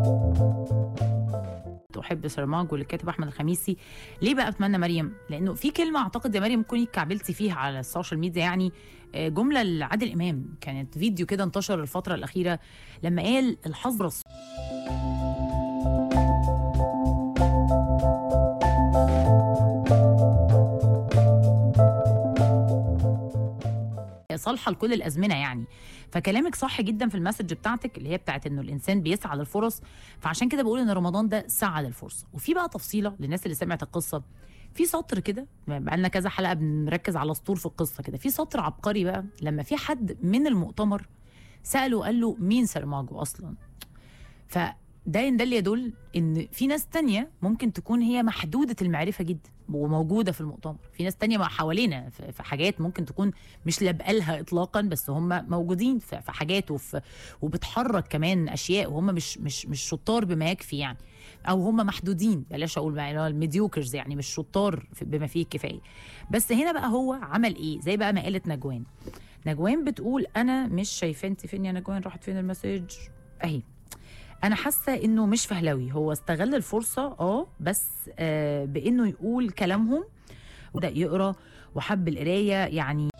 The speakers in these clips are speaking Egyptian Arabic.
احب سرماج والكاتب احمد الخميسي ليه بقى اتمنى مريم لانه في كلمه اعتقد يا مريم تكوني اتكعبلتي فيها على السوشيال ميديا يعني آه، جمله لعادل امام كانت فيديو كده انتشر الفتره الاخيره لما قال الحظ رص صالحه لكل الازمنه يعني فكلامك صح جدا في المسج بتاعتك اللي هي بتاعت انه الانسان بيسعى للفرص فعشان كده بقول ان رمضان ده سعى للفرصه وفي بقى تفصيله للناس اللي سمعت القصه في سطر كده بقالنا كذا حلقه بنركز على سطور في القصه كده في سطر عبقري بقى لما في حد من المؤتمر ساله قال له مين سرماجو اصلا فده ده اللي يدل ان في ناس تانية ممكن تكون هي محدوده المعرفه جدا وموجوده في المؤتمر في ناس تانية مع حوالينا في في حاجات ممكن تكون مش لابقالها اطلاقا بس هم موجودين في في حاجات وفي وبتحرك كمان اشياء وهم مش مش مش شطار بما يكفي يعني او هم محدودين بلاش اقول بقى اللي هو الميديوكرز يعني مش شطار في- بما فيه الكفايه بس هنا بقى هو عمل ايه زي بقى ما قالت نجوان نجوان بتقول انا مش شايفه انت فين يا نجوان راحت فين المسج اهي انا حاسه انه مش فهلوي هو استغل الفرصه اه بس آه بانه يقول كلامهم وبدا يقرا وحب القرايه يعني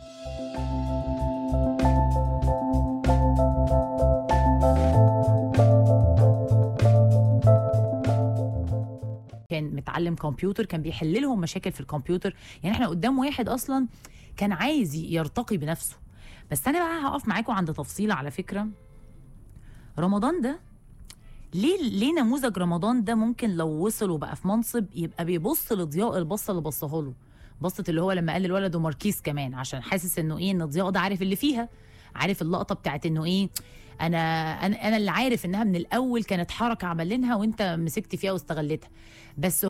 كان متعلم كمبيوتر كان بيحل لهم مشاكل في الكمبيوتر يعني احنا قدام واحد اصلا كان عايز يرتقي بنفسه بس انا بقى هقف معاكم عند تفصيله على فكره رمضان ده ليه ليه نموذج رمضان ده ممكن لو وصل وبقى في منصب يبقى بيبص لضياء البصه اللي بصها له بصه اللي هو لما قال الولد وماركيز كمان عشان حاسس انه ايه ان ضياء ده عارف اللي فيها عارف اللقطه بتاعت انه ايه انا انا انا اللي عارف انها من الاول كانت حركه عملينها وانت مسكت فيها واستغلتها بس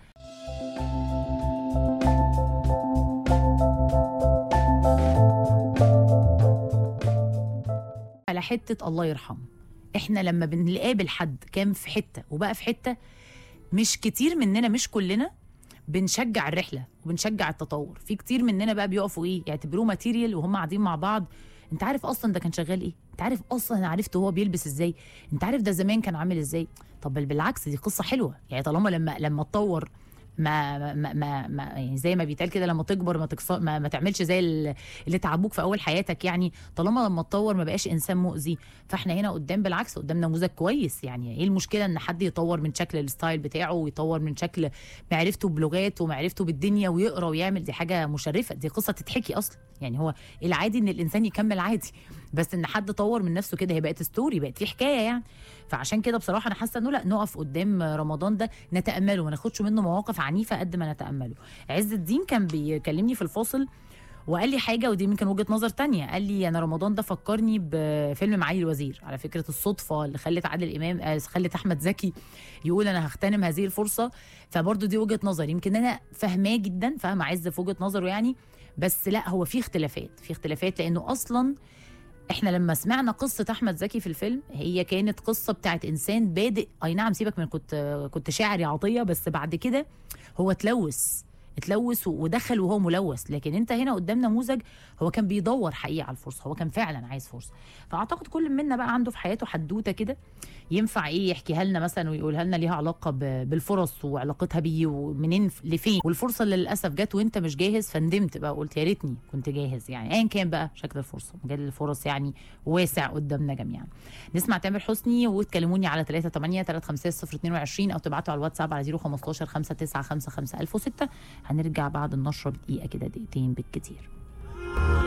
على حته الله يرحمه احنا لما بنقابل حد كان في حته وبقى في حته مش كتير مننا مش كلنا بنشجع الرحله وبنشجع التطور في كتير مننا بقى بيقفوا ايه يعتبروه ماتيريال وهم قاعدين مع بعض انت عارف اصلا ده كان شغال ايه انت عارف اصلا انا عرفت هو بيلبس ازاي انت عارف ده زمان كان عامل ازاي طب بل بالعكس دي قصه حلوه يعني طالما لما لما اتطور ما ما ما, ما يعني زي ما بيتقال كده لما تكبر ما تكسر ما, ما تعملش زي ال- اللي تعبوك في اول حياتك يعني طالما لما اتطور ما بقاش انسان مؤذي فاحنا هنا قدام بالعكس قدام نموذج كويس يعني ايه المشكله ان حد يطور من شكل الستايل بتاعه ويطور من شكل معرفته بلغات ومعرفته بالدنيا ويقرا ويعمل دي حاجه مشرفه دي قصه تتحكي اصلا يعني هو العادي ان الانسان يكمل عادي بس ان حد طور من نفسه كده هي بقت ستوري بقت في حكايه يعني فعشان كده بصراحه انا حاسه انه لا نقف قدام رمضان ده نتامله ما ناخدش منه مواقف عنيفه قد ما نتامله عز الدين كان بيكلمني في الفاصل وقال لي حاجه ودي يمكن وجهه نظر تانية قال لي انا رمضان ده فكرني بفيلم معالي الوزير على فكره الصدفه اللي خلت عادل امام آه، خلت احمد زكي يقول انا هغتنم هذه الفرصه فبرضه دي وجهه نظر يمكن انا فاهماه جدا فاهمه عز في وجهه نظره يعني بس لا هو في اختلافات في اختلافات لانه اصلا احنا لما سمعنا قصه احمد زكي في الفيلم هي كانت قصه بتاعت انسان بادئ اي نعم سيبك من كنت كنت شاعر يا عطيه بس بعد كده هو اتلوث اتلوث ودخل وهو ملوث لكن انت هنا قدام نموذج هو كان بيدور حقيقه على الفرصه هو كان فعلا عايز فرصه فاعتقد كل منا بقى عنده في حياته حدوته كده ينفع ايه يحكيها لنا مثلا ويقولها لنا ليها علاقه ب- بالفرص وعلاقتها بيه ومنين ف- لفين والفرصه اللي للاسف جت وانت مش جاهز فندمت بقى قلت يا ريتني كنت جاهز يعني ايا كان بقى شكل الفرصه مجال الفرص يعني واسع قدامنا جميعا نسمع تامر حسني وتكلموني على 38 350 022 او تبعتوا على الواتساب على 015 5955 1006 هنرجع بعد النشره بدقيقه كده دقيقتين بالكتير